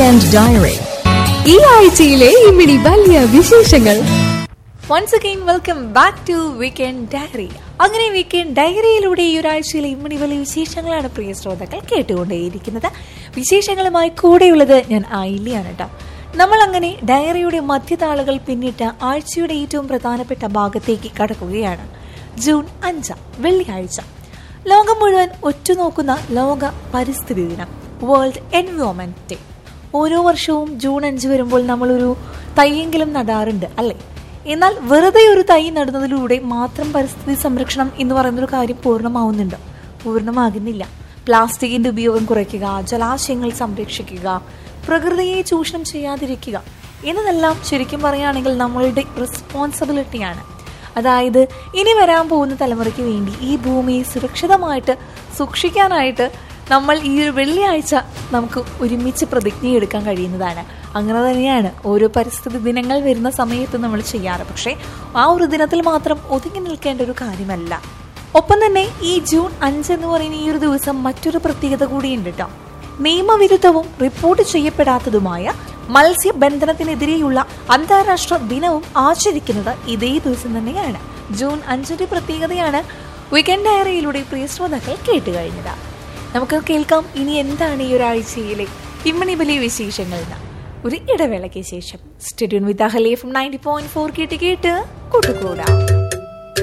weekend diary ഈ ആഴ്ചയിലെ ഇമ്മിണി വലിയ വിശേഷങ്ങൾ once again welcome back to weekend diary അങ്ങനെ വീക്കെൻഡ് ഡയറിയിലൂടെ ഈ ഒരാഴ്ചയിലെ ഇമ്മണി വലിയ വിശേഷങ്ങളാണ് പ്രിയ ശ്രോതാക്കൾ കേട്ടുകൊണ്ടേയിരിക്കുന്നത് വിശേഷങ്ങളുമായി കൂടെയുള്ളത് ഞാൻ ആയില്യാണ് കേട്ടോ നമ്മൾ അങ്ങനെ ഡയറിയുടെ മധ്യതാളുകൾ പിന്നിട്ട് ആഴ്ചയുടെ ഏറ്റവും പ്രധാനപ്പെട്ട ഭാഗത്തേക്ക് കടക്കുകയാണ് ജൂൺ അഞ്ച് വെള്ളിയാഴ്ച ലോകം മുഴുവൻ ഒറ്റുനോക്കുന്ന ലോക പരിസ്ഥിതി ദിനം വേൾഡ് എൻവയോൺമെന്റ് ഡേ ഓരോ വർഷവും ജൂൺ അഞ്ച് വരുമ്പോൾ നമ്മളൊരു തൈയെങ്കിലും നടാറുണ്ട് അല്ലേ എന്നാൽ വെറുതെ ഒരു തൈ നടുന്നതിലൂടെ മാത്രം പരിസ്ഥിതി സംരക്ഷണം എന്ന് പറയുന്നൊരു കാര്യം പൂർണ്ണമാവുന്നുണ്ട് പൂർണ്ണമാകുന്നില്ല പ്ലാസ്റ്റിക്കിന്റെ ഉപയോഗം കുറയ്ക്കുക ജലാശയങ്ങൾ സംരക്ഷിക്കുക പ്രകൃതിയെ ചൂഷണം ചെയ്യാതിരിക്കുക എന്നതെല്ലാം ശരിക്കും പറയുകയാണെങ്കിൽ നമ്മളുടെ റെസ്പോൺസിബിലിറ്റിയാണ് അതായത് ഇനി വരാൻ പോകുന്ന തലമുറയ്ക്ക് വേണ്ടി ഈ ഭൂമിയെ സുരക്ഷിതമായിട്ട് സൂക്ഷിക്കാനായിട്ട് നമ്മൾ ഈ ഒരു വെള്ളിയാഴ്ച നമുക്ക് ഒരുമിച്ച് പ്രതിജ്ഞയെടുക്കാൻ കഴിയുന്നതാണ് അങ്ങനെ തന്നെയാണ് ഓരോ പരിസ്ഥിതി ദിനങ്ങൾ വരുന്ന സമയത്ത് നമ്മൾ ചെയ്യാറ് പക്ഷേ ആ ഒരു ദിനത്തിൽ മാത്രം ഒതുങ്ങി നിൽക്കേണ്ട ഒരു കാര്യമല്ല ഒപ്പം തന്നെ ഈ ജൂൺ അഞ്ച് എന്ന് പറയുന്ന ഈ ഒരു ദിവസം മറ്റൊരു പ്രത്യേകത കൂടിയുണ്ട് കേട്ടോ നിയമവിരുദ്ധവും റിപ്പോർട്ട് ചെയ്യപ്പെടാത്തതുമായ മത്സ്യബന്ധനത്തിനെതിരെയുള്ള അന്താരാഷ്ട്ര ദിനവും ആചരിക്കുന്നത് ഇതേ ദിവസം തന്നെയാണ് ജൂൺ അഞ്ചിന്റെ പ്രത്യേകതയാണ് വീക്കെൻഡ് ഡയറിയിലൂടെ പ്രിയ ശ്രോതാക്കൾ കേട്ട് കഴിഞ്ഞത് നമുക്ക് കേൾക്കാം ഇനി എന്താണ് ഈ ഒരാഴ്ചയിലെ ഇമ്മണി വലിയ വിശേഷങ്ങൾ എന്ന് ഒരു ഇടവേളയ്ക്ക് ശേഷം സ്റ്റുഡിയോ വിത്ത് അഹലേ ഫ്രം നയൻറ്റി പോയിന്റ് ഫോർ കേട്ട് കേട്ട് കൂട്ടുകൂടാം